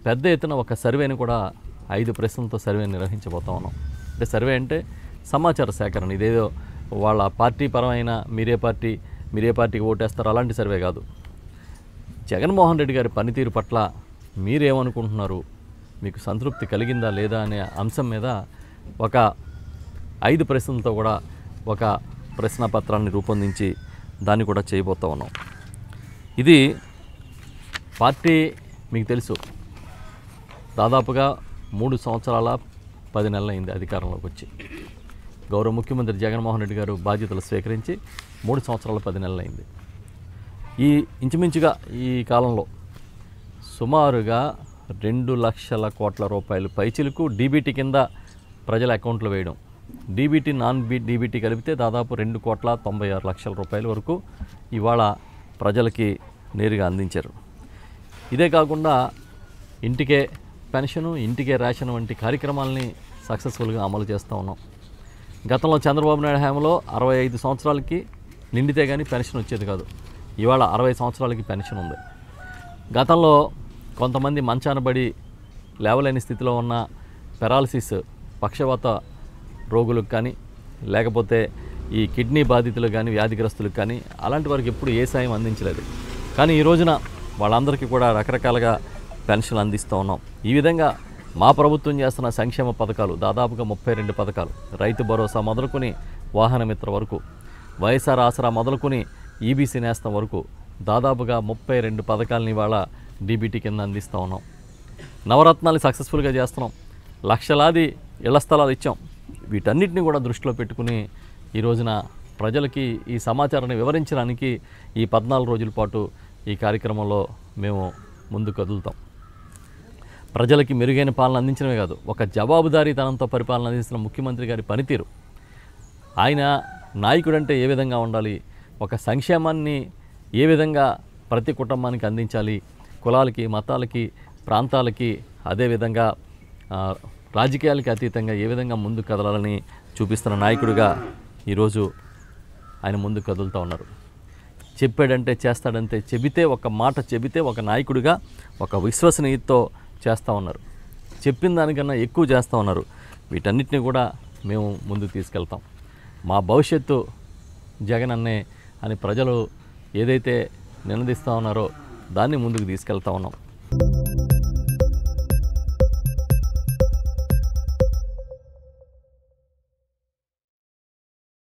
పెద్ద ఎత్తున ఒక సర్వేని కూడా ఐదు ప్రశ్నలతో సర్వే నిర్వహించబోతా ఉన్నాం అంటే సర్వే అంటే సమాచార సేకరణ ఇదేదో వాళ్ళ పార్టీ పరమైన మీరే పార్టీ మీరే పార్టీకి ఓటేస్తారు అలాంటి సర్వే కాదు జగన్మోహన్ రెడ్డి గారి పనితీరు పట్ల మీరేమనుకుంటున్నారు మీకు సంతృప్తి కలిగిందా లేదా అనే అంశం మీద ఒక ఐదు ప్రశ్నలతో కూడా ఒక ప్రశ్నపత్రాన్ని రూపొందించి దాన్ని కూడా చేయబోతా ఉన్నాం ఇది పార్టీ మీకు తెలుసు దాదాపుగా మూడు సంవత్సరాల పది నెలలైంది అధికారంలోకి వచ్చి గౌరవ ముఖ్యమంత్రి జగన్మోహన్ రెడ్డి గారు బాధ్యతలు స్వీకరించి మూడు సంవత్సరాల పది నెలలైంది ఈ ఇంచుమించుగా ఈ కాలంలో సుమారుగా రెండు లక్షల కోట్ల రూపాయలు పైచిలకు డీబీటీ కింద ప్రజల అకౌంట్లో వేయడం డీబీటీ నాన్ బీ డీబీటీ కలిపితే దాదాపు రెండు కోట్ల తొంభై ఆరు లక్షల రూపాయల వరకు ఇవాళ ప్రజలకి నేరుగా అందించారు ఇదే కాకుండా ఇంటికే పెన్షను ఇంటికే రేషన్ వంటి కార్యక్రమాలని సక్సెస్ఫుల్గా అమలు చేస్తూ ఉన్నాం గతంలో చంద్రబాబు నాయుడు హయాంలో అరవై ఐదు సంవత్సరాలకి నిండితే కానీ పెన్షన్ వచ్చేది కాదు ఇవాళ అరవై సంవత్సరాలకి పెన్షన్ ఉంది గతంలో కొంతమంది మంచాన పడి లేవలేని స్థితిలో ఉన్న పెరాలసిస్ పక్షవాత రోగులకు కానీ లేకపోతే ఈ కిడ్నీ బాధితులకు కానీ వ్యాధిగ్రస్తులకు కానీ అలాంటి వారికి ఎప్పుడు ఏ సాయం అందించలేదు కానీ ఈ రోజున వాళ్ళందరికీ కూడా రకరకాలుగా పెన్షన్లు అందిస్తూ ఉన్నాం ఈ విధంగా మా ప్రభుత్వం చేస్తున్న సంక్షేమ పథకాలు దాదాపుగా ముప్పై రెండు పథకాలు రైతు భరోసా మొదలుకొని వాహన మిత్ర వరకు వైఎస్ఆర్ ఆసరా మొదలుకొని ఈబీసీ నేస్తం వరకు దాదాపుగా ముప్పై రెండు పథకాలని ఇవాళ డీబీటీ కింద అందిస్తూ ఉన్నాం నవరత్నాలు సక్సెస్ఫుల్గా చేస్తున్నాం లక్షలాది ఇళ్ల స్థలాలు ఇచ్చాం వీటన్నిటిని కూడా దృష్టిలో పెట్టుకుని ఈ రోజున ప్రజలకి ఈ సమాచారాన్ని వివరించడానికి ఈ పద్నాలుగు రోజుల పాటు ఈ కార్యక్రమంలో మేము ముందు కదులుతాం ప్రజలకి మెరుగైన పాలన అందించడమే కాదు ఒక జవాబుదారీతనంతో పరిపాలన అందిస్తున్న ముఖ్యమంత్రి గారి పనితీరు ఆయన నాయకుడంటే ఏ విధంగా ఉండాలి ఒక సంక్షేమాన్ని ఏ విధంగా ప్రతి కుటుంబానికి అందించాలి కులాలకి మతాలకి ప్రాంతాలకి అదేవిధంగా ఆ, రాజకీయాలకి అతీతంగా ఏ విధంగా ముందు కదలాలని చూపిస్తున్న నాయకుడిగా ఈరోజు ఆయన ముందు కదులుతూ ఉన్నారు చెప్పాడంటే చేస్తాడంటే చెబితే ఒక మాట చెబితే ఒక నాయకుడిగా ఒక విశ్వసనీయతతో చేస్తూ ఉన్నారు చెప్పిన దానికన్నా ఎక్కువ చేస్తూ ఉన్నారు వీటన్నిటిని కూడా మేము ముందుకు తీసుకెళ్తాం మా భవిష్యత్తు జగన్ అన్నే అని ప్రజలు ఏదైతే నినదిస్తూ ఉన్నారో దాన్ని ముందుకు తీసుకెళ్తా ఉన్నాం